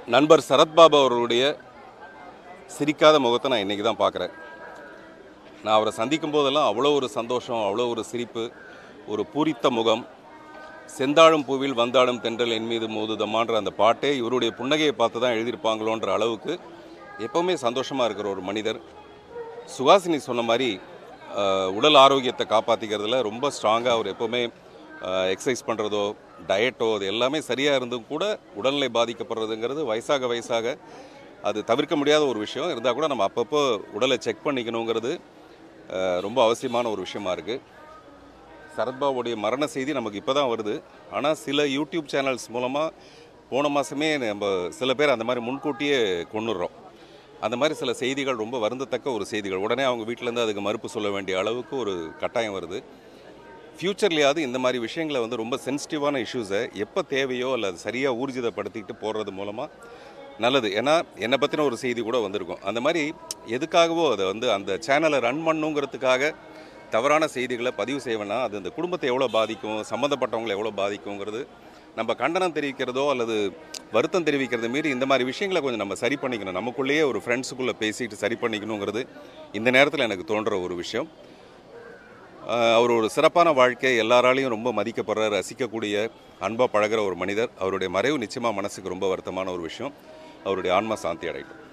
நண்பர் சரத்பாபு அவர்களுடைய சிரிக்காத முகத்தை நான் இன்றைக்கி தான் பார்க்குறேன் நான் அவரை சந்திக்கும் போதெல்லாம் அவ்வளோ ஒரு சந்தோஷம் அவ்வளோ ஒரு சிரிப்பு ஒரு பூரித்த முகம் செந்தாழும் பூவில் வந்தாடும் தென்றல் என் மீது மோதுதமான்ற அந்த பாட்டே இவருடைய புன்னகையை பார்த்து தான் எழுதியிருப்பாங்களோன்ற அளவுக்கு எப்போவுமே சந்தோஷமாக இருக்கிற ஒரு மனிதர் சுகாசினி சொன்ன மாதிரி அஹ், உடல் ஆரோக்கியத்தை காப்பாற்றிக்கிறதுல ரொம்ப ஸ்ட்ராங்காக அவர் எப்போவுமே எக்ஸசைஸ் பண்ணுறதோ டயட்டோ அது எல்லாமே சரியாக இருந்தும் கூட உடல்நிலை பாதிக்கப்படுறதுங்கிறது வயசாக வயசாக அது தவிர்க்க முடியாத ஒரு விஷயம் இருந்தால் கூட நம்ம அப்பப்போ உடலை செக் பண்ணிக்கணுங்கிறது அஹ், ரொம்ப அவசியமான ஒரு விஷயமா இருக்குது சரத்பாபுடைய மரண செய்தி நமக்கு இப்போ தான் வருது ஆனால் சில யூடியூப் சேனல்ஸ் மூலமாக போன மாதமே நம்ம சில பேர் அந்த மாதிரி முன்கூட்டியே கொண்டுடுறோம் அந்த மாதிரி சில செய்திகள் ரொம்ப வருந்தத்தக்க ஒரு செய்திகள் உடனே அவங்க வீட்டிலேருந்து அதுக்கு மறுப்பு சொல்ல வேண்டிய அளவுக்கு ஒரு கட்டாயம் வருது ஃப்யூச்சர்லேயாவது இந்த மாதிரி விஷயங்களை வந்து ரொம்ப சென்சிட்டிவான இஷ்யூஸை எப்போ தேவையோ அல்ல அது சரியாக ஊர்ஜிதப்படுத்திக்கிட்டு போடுறது மூலமாக நல்லது ஏன்னா என்னை பற்றின ஒரு செய்தி கூட வந்திருக்கும் அந்த மாதிரி எதுக்காகவோ அதை வந்து அந்த சேனலை ரன் பண்ணுங்கிறதுக்காக தவறான செய்திகளை பதிவு செய்வேன்னா அது அந்த குடும்பத்தை எவ்வளோ பாதிக்கும் சம்மந்தப்பட்டவங்களை எவ்வளோ பாதிக்குங்கிறது நம்ம கண்டனம் தெரிவிக்கிறதோ அல்லது வருத்தம் தெரிவிக்கிறத மீறி இந்த மாதிரி விஷயங்களை கொஞ்சம் நம்ம சரி பண்ணிக்கணும் நமக்குள்ளேயே ஒரு ஃப்ரெண்ட்ஸுக்குள்ளே பேசிட்டு சரி பண்ணிக்கணுங்கிறது இந்த நேரத்தில் எனக்கு தோன்ற ஒரு விஷயம் ஆஹ் அவர் ஒரு சிறப்பான வாழ்க்கை எல்லாராலையும் ரொம்ப மதிக்கப்படுற ரசிக்கக்கூடிய அன்பாக பழகுற ஒரு மனிதர் அவருடைய மறைவு நிச்சயமாக மனசுக்கு ரொம்ப வருத்தமான ஒரு விஷயம் அவருடைய ஆன்மா சாந்தி அடையட்டும்